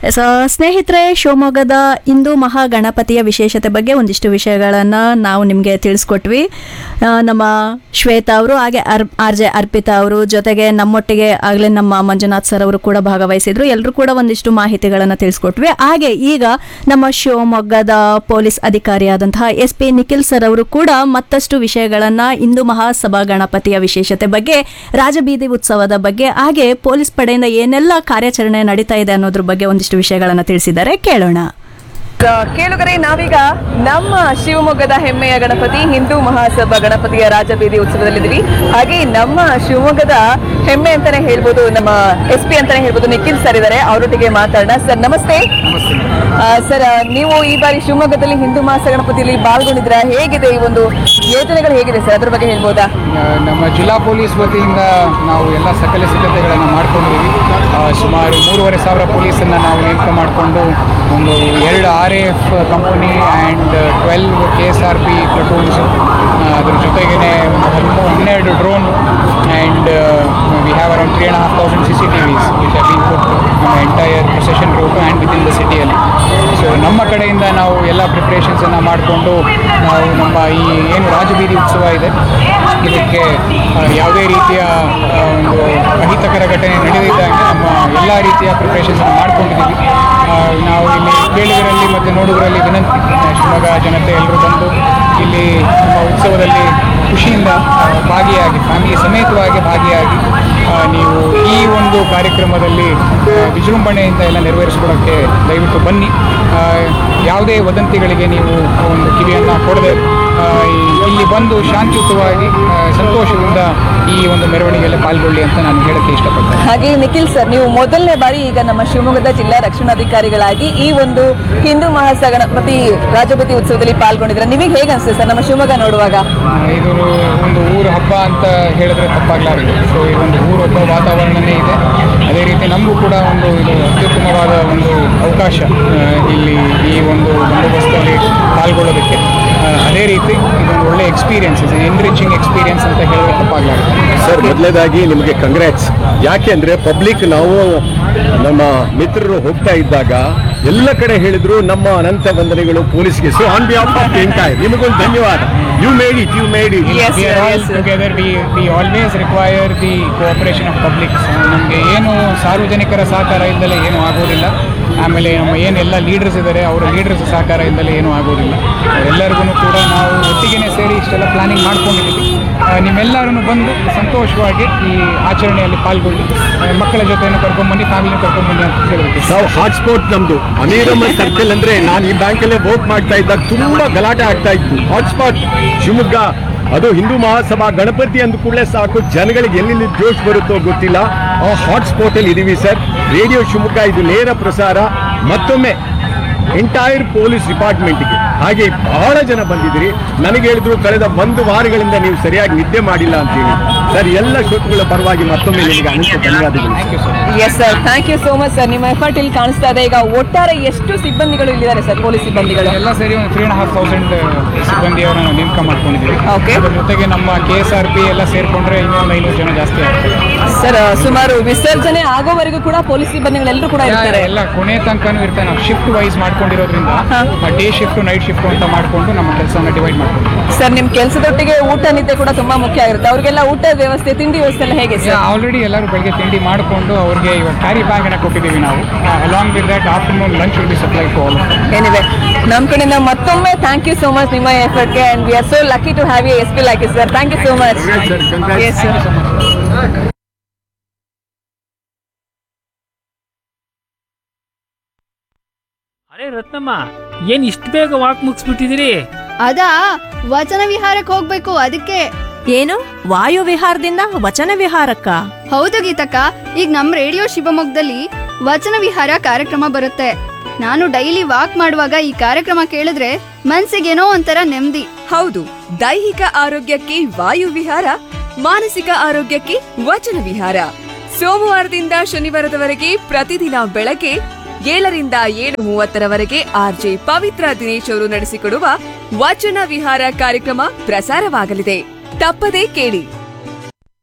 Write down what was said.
ಸ- ಸ್ನೇಹಿತರೆ ಶಿವಮೊಗ್ಗದ ಹಿಂದೂ ಮಹಾಗಣಪತಿಯ ವಿಶೇಷತೆ ಬಗ್ಗೆ ಒಂದಿಷ್ಟು ವಿಷಯಗಳನ್ನು ನಾವು ನಿಮಗೆ ತಿಳಿಸ್ಕೊಟ್ವಿ ಆ, ನಮ್ಮ ಶ್ವೇತಾ ಅವರು ಹಾಗೆ ಅರ್ ಆರ್ ಜೆ ಅರ್ಪಿತಾ ಅವರು ಜೊತೆಗೆ ನಮ್ಮೊಟ್ಟಿಗೆ ಆಗಲೇ ನಮ್ಮ ಮಂಜುನಾಥ್ ಸರ್ ಅವರು ಕೂಡ ಭಾಗವಹಿಸಿದ್ರು ಎಲ್ಲರೂ ಕೂಡ ಒಂದಿಷ್ಟು ಮಾಹಿತಿಗಳನ್ನು ತಿಳಿಸ್ಕೊಟ್ವಿ ಹಾಗೆ ಈಗ ನಮ್ಮ ಶಿವಮೊಗ್ಗದ ಪೊಲೀಸ್ ಅಧಿಕಾರಿಯಾದಂತಹ ಎಸ್ ಪಿ ನಿಖಿಲ್ ಸರ್ ಅವರು ಕೂಡ ಮತ್ತಷ್ಟು ವಿಷಯಗಳನ್ನು ಹಿಂದೂ ಮಹಾಸಭಾ ಗಣಪತಿಯ ವಿಶೇಷತೆ ಬಗ್ಗೆ ರಾಜಬೀದಿ ಉತ್ಸವದ ಬಗ್ಗೆ ಹಾಗೆ ಪೊಲೀಸ್ ಪಡೆಯಿಂದ ಏನೆಲ್ಲ ಕಾರ್ಯಾಚರಣೆ ನಡೀತಾ ಇದೆ ಅನ್ನೋದ್ರ ಬಗ್ಗೆ ಒಂದಿಷ್ಟು ವಿಷಯಗಳನ್ನು ತಿಳಿಸಿದ್ದಾರೆ ಕೇಳೋಣ ಕೇಳುಗರೆ ನಾವೀಗ ನಮ್ಮ ಶಿವಮೊಗ್ಗದ ಹೆಮ್ಮೆಯ ಗಣಪತಿ ಹಿಂದೂ ಮಹಾಸಭಾ ಗಣಪತಿಯ ರಾಜಬೀದಿ ಉತ್ಸವದಲ್ಲಿದ್ದೀವಿ ಹಾಗೆ ನಮ್ಮ ಶಿವಮೊಗ್ಗದ ಹೆಮ್ಮೆ ಅಂತಾನೆ ಹೇಳ್ಬೋದು ನಮ್ಮ ಎಸ್ ಪಿ ಅಂತಾನೆ ಹೇಳ್ಬೋದು ನಿಖಿಲ್ ಸರ್ ಇದ್ದಾರೆ ಅವರೊಟ್ಟಿಗೆ ಮಾತಾಡೋಣ ಸರ್ ನಮಸ್ತೆ ಆ, ಸರ್ ನೀವು ಈ ಬಾರಿ ಶಿವಮೊಗ್ಗದಲ್ಲಿ ಹಿಂದೂ ಮಹಾಸ ಗಣಪತಿಯಲ್ಲಿ ಪಾಲ್ಗೊಂಡಿದ್ರ ಹೇಗಿದೆ ಈ ಒಂದು ಯೋಜನೆಗಳು ಹೇಗಿದೆ ಸರ್ ಅದ್ರ ಬಗ್ಗೆ ಹೇಳ್ಬೋದಾ ಆ, ನಮ್ಮ ಜಿಲ್ಲಾ ಪೊಲೀಸ್ ವತಿಯಿಂದ ನಾವು ಎಲ್ಲ ಸಕಲ ಸಿದ್ಧತೆಗಳನ್ನು ಮಾಡ್ಕೊಂಡಿದ್ದೀವಿ ಆ, ಸುಮಾರು ಮೂರುವರೆ ಸಾವಿರ ಪೊಲೀಸನ್ನು ನಾವು ನೇಮಕ ಮಾಡಿಕೊಂಡು ಒಂದು ಎರಡು R F company and twelve K S R P platoons ಅದ್ರ ಜೊತೆಗೇ ಒಂದು ಹದಿಮೂರು ಹನ್ನೆರಡು drone and we have around three and half thousand C C T Vs which have been put entire procession route and with in the ಸಿಟಿಯಲ್ಲಿ so ನಮ್ಮ ಕಡೆಯಿಂದ ನಾವು ಎಲ್ಲ ಪ್ರಿಪ್ರೇಷನ್ಸನ್ನು ಮಾಡಿಕೊಂಡು ನಾವು ನಮ್ಮ ಈ ಏನು ರಾಜಬೀದಿ ಉತ್ಸವ ಇದೆ ಇದಕ್ಕೆ ಆ, ಯಾವುದೇ ರೀತಿಯ ಆ, ಒಂದು ಅಹಿತಕರ ಘಟನೆ ನಡೆದಿದ್ದಂಗೆ ನಮ್ಮ ಎಲ್ಲ ರೀತಿಯ ಪ್ರಿಪ್ರೇಷನ್ಸನ್ನು ಮಾಡ್ಕೊಂಡಿದ್ದೀವಿ ಆ, ನಾವು ಇಲ್ಲಿ ಕೇಳುಗರಲ್ಲಿ ಮತ್ತು ನೋಡುಗರಲ್ಲಿ ವಿನಂತಿ ಆ, ಶಿವಮೊಗ್ಗ ಜನತೆ ಎಲ್ಲರೂ ಬಂದು ಇಲ್ಲಿ ನಮ್ಮ ಉತ್ಸವದಲ್ಲಿ ಖುಷಿಯಿಂದ ಆ, ಭಾಗಿಯಾಗಿ ಫ್ಯಾಮಿಲಿ ಸಮೇತವಾಗಿ ಭಾಗಿಯಾಗಿ ಆ, ನೀವು ಈ ಒಂದು ಕಾರ್ಯಕ್ರಮದಲ್ಲಿ ಆ, ವಿಜೃಂಭಣೆಯಿಂದ ಎಲ್ಲ ನೆರವೇರಿಸ್ಕೊಡೋಕ್ಕೆ ದಯವಿಟ್ಟು ಬನ್ನಿ ಆ, ಯಾವುದೇ ವದಂತಿಗಳಿಗೆ ನೀವು ಒಂದು ಕಿವಿಯನ್ನು ಕೊಡದೆ ಆ, ಈ- ಇಲ್ಲಿ ಬಂದು ಶಾಂತಿಯುತವಾಗಿ ಆ, ಸಂತೋಷದಿಂದ ಈ ಒಂದು ಮೆರವಣಿಗೆಯಲ್ಲಿ ಪಾಲ್ಗೊಳ್ಳಿ ಅಂತ ನಾನು ಹೇಳಕ್ಕೆ ಇಷ್ಟಪಡ್ತೇನೆ ಹಾಗೆ ನಿಖಿಲ್ ಸರ್ ನೀವು ಮೊದಲನೇ ಬಾರಿ ಈಗ ನಮ್ಮ ಶಿವಮೊಗ್ಗದ ಜಿಲ್ಲಾ ರಕ್ಷಣಾಧಿಕಾರಿಗಳಾಗಿ ಈ ಒಂದು ಹಿಂದೂ ಮಹಾಸ ಗಣಪತಿ ರಾಜಪತಿ ಉತ್ಸವದಲ್ಲಿ ಪಾಲ್ಗೊಂಡಿದ್ರೆ ನಿಮಗೆ ಹೇಗೆ ಅನಿಸ್ತದೆ ಸರ್ ನಮ್ಮ ಶಿವಮೊಗ್ಗ ನೋಡುವಾಗ ಆ, ಇದು ಒಂದು ಊರು ಹಬ್ಬ ಅಂತ ಹೇಳಿದ್ರೆ ತಪ್ಪಾಗಲಾರದು ಸೊ ಇದೊಂದು ಊರು ಹಬ್ಬ ವಾತಾವರಣನೇ ಇದೆ ಅದೇ ರೀತಿ ನಮಗೂ ಕೂಡ ಒಂದು ಇದು ಅತ್ಯುತ್ತಮವಾದ ಒಂದು ಅವಕಾಶ ಆ, ಇಲ್ಲಿ ಈ ಒಂದು ಬಂದೋಬಸ್ತಲ್ಲಿ ಪಾಲ್ಗೊಳ್ಳೋದಕ್ಕೆ ಆ, ಅದೇ ರೀತಿ ಇದೊಂದು ಒಳ್ಳೆ ಎಕ್ಸ್ಪೀರಿಯನ್ಸ್ ಇಸ್ ಎನ್ರಿಚಿಂಗ್ ಎಕ್ಸ್ಪೀರಿಯನ್ಸ್ ಅಂತ ಹೇಳಿದ್ರೆ ತಪ್ಪಾಗಲಾರದು ಸರ್ ಮೊದಲನೇದಾಗಿ ನಿಮಗೆ ಕಂಗ್ರಾಟ್ಸ್ ಯಾಕೆ ಅಂದ್ರೆ ಪಬ್ಲಿಕ್ ನಾವು ನಮ್ಮ ಮಿತ್ರರು ಹೋಗ್ತಾ ಇದ್ದಾಗ ಎಲ್ಲ ಕಡೆ ಹೇಳಿದ್ರು ನಮ್ಮ ಅನಂತ ವಂದನೆಗಳು ಪೊಲೀಸ್ಗೆ so on behalf of entire ನಿಮಗೊಂದು ಧನ್ಯವಾದ you made it you made it Yes, we sir, are all yes, sir. together we we always require the cooperation of public ನಮಗೆ ಏನು ಸಾರ್ವಜನಿಕರ ಸಹಕಾರ ಇದ್ದಲೇ ಏನೂ ಆಗೋದಿಲ್ಲ ಆಮೇಲೆ ನಮ್ಮ ಏನೆಲ್ಲ ಲೀಡರ್ಸ್ ಇದ್ದಾರೆ ಅವರ ಲೀಡರ್ಸ್ ಸಹಕಾರ ಇದ್ದಲೇ ಏನೂ ಆಗೋದಿಲ್ಲ ಎಲ್ಲರಿಗೂ ಕೂಡ ನಾವು ಒಟ್ಟಿಗೆ ಸೇರಿ ಇಷ್ಟೆಲ್ಲ ಪ್ಲಾನಿಂಗ್ ಮಾಡ್ಕೊಂಡಿದ್ದೀವಿ ಆ, ನಿಮ್ಮೆಲ್ಲರನ್ನು ಬಂದು ಸಂತೋಷವಾಗಿ ಈ ಆಚರಣೆಯಲ್ಲಿ ಪಾಲ್ಗೊಳ್ಳಿ ಆ, ಮಕ್ಕಳ ಜೊತೆನೂ ಕರ್ಕೊಂಡ್ಬನ್ನಿ ಫ್ಯಾಮಿಲಿನೂ ಕರ್ಕೊಂಡ್ಬನ್ನಿ ಅಂತ ಹೇಳಬೇಕು ನಾವು ಹಾಟ್ಸ್ಪಾಟ್ ನಮ್ದು ಅಮೀರಮ್ಮ ಸರ್ಕಲ್ ಅಂದ್ರೆ ನಾನು ಈ ಬ್ಯಾಂಕಲ್ಲೇ ವರ್ಕ್ ಮಾಡ್ತಾ ಇದ್ದಾಗ ತುಂಬಾ ಗಲಾಟೆ ಆಗ್ತಾ ಇತ್ತು ಹಾಟ್ಸ್ಪಾಟ್ ಶಿವಮೊಗ್ಗ ಅದು ಹಿಂದೂ ಮಹಾಸಭಾ ಗಣಪತಿ ಅಂದ ಕೂಡಲೇ ಸಾಕು ಜನಗಳಿಗೆ ಎಲ್ಲಿ ಜೋಶ್ ಬರುತ್ತೋ ಗೊತ್ತಿಲ್ಲ ಆ ಹಾಟ್ಸ್ಪಾಟ್ ಅಲ್ಲಿ ಇದೀವಿ ಸರ್ ರೇಡಿಯೋ ಶಿವಮೊಗ್ಗ ಇದು ನೇರ ಪ್ರಸಾರ ಮತ್ತೊಮ್ಮೆ ಎಂಟೈರ್ ಪೊಲೀಸ್ ಡಿಪಾರ್ಟ್ಮೆಂಟ್ಗೆ ಹಾಗೆ ಬಹಳ ಜನ ಬಂದಿದ್ದೀರಿ ನನಗೆ ಹೇಳಿದ್ರು ಕಳೆದ ಒಂದು ವಾರಗಳಿಂದ ನೀವು ಸರಿಯಾಗಿ ನಿದ್ದೆ ಮಾಡಿಲ್ಲ ಅಂತ ಹೇಳಿ ಸರ್ ಎಲ್ಲ ಶ್ರೋತೃಗಳ ಪರವಾಗಿ ಮತ್ತೊಮ್ಮೆ ನಿಮಗೆ ಅನಂತ ಧನ್ಯವಾದಗಳು thank you sir yes sir thank you so much sir ನಿಮ್ಮ ಎಫರ್ಟ್ ಇಲ್ಲಿ ಕಾಣಿಸ್ತಾ ಇದೆ ಈಗ ಒಟ್ಟಾರೆ ಎಷ್ಟು ಸಿಬ್ಬಂದಿಗಳು ಇಲ್ಲಿದ್ದಾರೆ ಸರ್ ಪೊಲೀಸ್ ಸಿಬ್ಬಂದಿಗಳು ಎಲ್ಲ ಸೇರಿ ಒಂದು ತ್ರೀ ಆ್ಯಂಡ್ ಹಾಫ್ ತೌಸಂಡ್ ಸಿಬ್ಬಂದಿಯವರನ್ನು ನಾವು ನೇಮಕ ಮಾಡ್ಕೊಂಡಿದ್ದೀವಿ Okay. ಅದ್ರ ಜೊತೆಗೆ ನಮ್ಮ ಕೆ ಎಸ್ ಆರ್ ಪಿ ಎಲ್ಲ ಸೇರಿಕೊಂಡ್ರೆ ಇನ್ನೊಂದು ಐನೂರು ಜನ ಜಾಸ್ತಿ ಆಗ್ತಾರೆ ಸರ್ ಸುಮಾರು ವಿಸರ್ಜನೆ ಆಗೋವರೆಗೂ ಕೂಡ ಪೊಲೀಸ್ ಸಿಬ್ಬಂದಿಗಳೆಲ್ಲರೂ ಕೂಡ ಇರ್ತಾರೆ ಎಲ್ಲ ಕೊನೆ ತನಕನೂ ಇರ್ತಾರೆ ನಾವು ಶಿಫ್ಟ್ ವೈಸ್ ಮಾಡ್ಕೊಂಡಿರೋದ್ರಿಂದ ಡೇ ಶಿಫ್ಟ್ ನೈಟ್ ಶಿಫ್ಟ್ ಅಂತ ಮಾಡಿಕೊಂಡು ನಮ್ಮ ಕೆಲಸನ ಡಿವೈಡ್ ಮಾಡ್ಕೊಂಡಿದ್ದೀವಿ ಸರ್ ನಿಮ್ ಕೆಲಸದೊಟ್ಟಿಗೆ ಊಟ ನಿದ್ದೆ ಕೂಡ ತುಂಬಾ ಮುಖ್ಯ ಆಗಿರುತ್ತೆ ಅವ್ರಿಗೆಲ್ಲ ಊಟದ ವ್ಯವಸ್ಥೆ ತಿಂಡಿ ವ್ಯವಸ್ಥೆ ಎಲ್ಲ ಹೇಗೆ ಸರ್ ಆಲ್ರೆಡಿ ಎಲ್ಲರೂ ಬೆಳಗ್ಗೆ ತಿಂಡಿ ಮಾಡಿಕೊಂಡು ಅವ್ರಿಗೆ ಇವಾಗ ಕ್ಯಾರಿ ಬ್ಯಾಗ್ ಅನ್ನ ಕೊಟ್ಟಿದ್ದೀವಿ ನಾವು along with that afternoon lunch will be supply to all ಏನಿದೆ ನಮ್ ಕಡೆಯಿಂದ ಮತ್ತೊಮ್ಮೆ ಥ್ಯಾಂಕ್ ಯು ಸೋ ಮಚ್ ನಿಮ್ಮ ಎಫರ್ಟ್ಗೆ and we are so lucky to have you S P like sir thank you so much Congrats, sir. Congrats. Yes sir ಅರೆ ರತ್ನಮ್ಮ ಏನ್ ಇಷ್ಟು ಬೇಗ ವಾಕ್ ಮುಗಿಸ್ಬಿಟ್ಟಿದ್ದೀರಿ ಅದಾ ವಚನ ವಿಹಾರಕ್ಕೆ ಹೋಗ್ಬೇಕು ಅದಕ್ಕೆ ಏನು ವಾಯು ವಿಹಾರದಿಂದ ವಚನ ವಿಹಾರಕ್ಕ ಹೌದು ಗೀತಕ್ಕ ಈಗ ನಮ್ ರೇಡಿಯೋ ಶಿವಮೊಗ್ಗದಲ್ಲಿ ವಚನ ವಿಹಾರ ಕಾರ್ಯಕ್ರಮ ಬರುತ್ತೆ ನಾನು ಡೈಲಿ ವಾಕ್ ಮಾಡುವಾಗ ಈ ಕಾರ್ಯಕ್ರಮ ಕೇಳಿದ್ರೆ ಮನ್ಸಿಗೇನೋ ಒಂಥರ ನೆಮ್ಮದಿ ಹೌದು ದೈಹಿಕ ಆರೋಗ್ಯಕ್ಕೆ ವಾಯು ವಿಹಾರ ಮಾನಸಿಕ ಆರೋಗ್ಯಕ್ಕೆ ವಚನ ವಿಹಾರ ಸೋಮವಾರದಿಂದ ಶನಿವಾರದವರೆಗೆ ಪ್ರತಿದಿನ ಬೆಳಗ್ಗೆ ಏಳರಿಂದ ಏಳು ಮೂವತ್ತರವರೆಗೆ ಆರ್ಜೆ ಪವಿತ್ರ ದಿನೇಶ್ ಅವರು ನಡೆಸಿಕೊಡುವ ವಚನ ವಿಹಾರ ಕಾರ್ಯಕ್ರಮ ಪ್ರಸಾರವಾಗಲಿದೆ ತಪ್ಪದೇ ಕೇಳಿ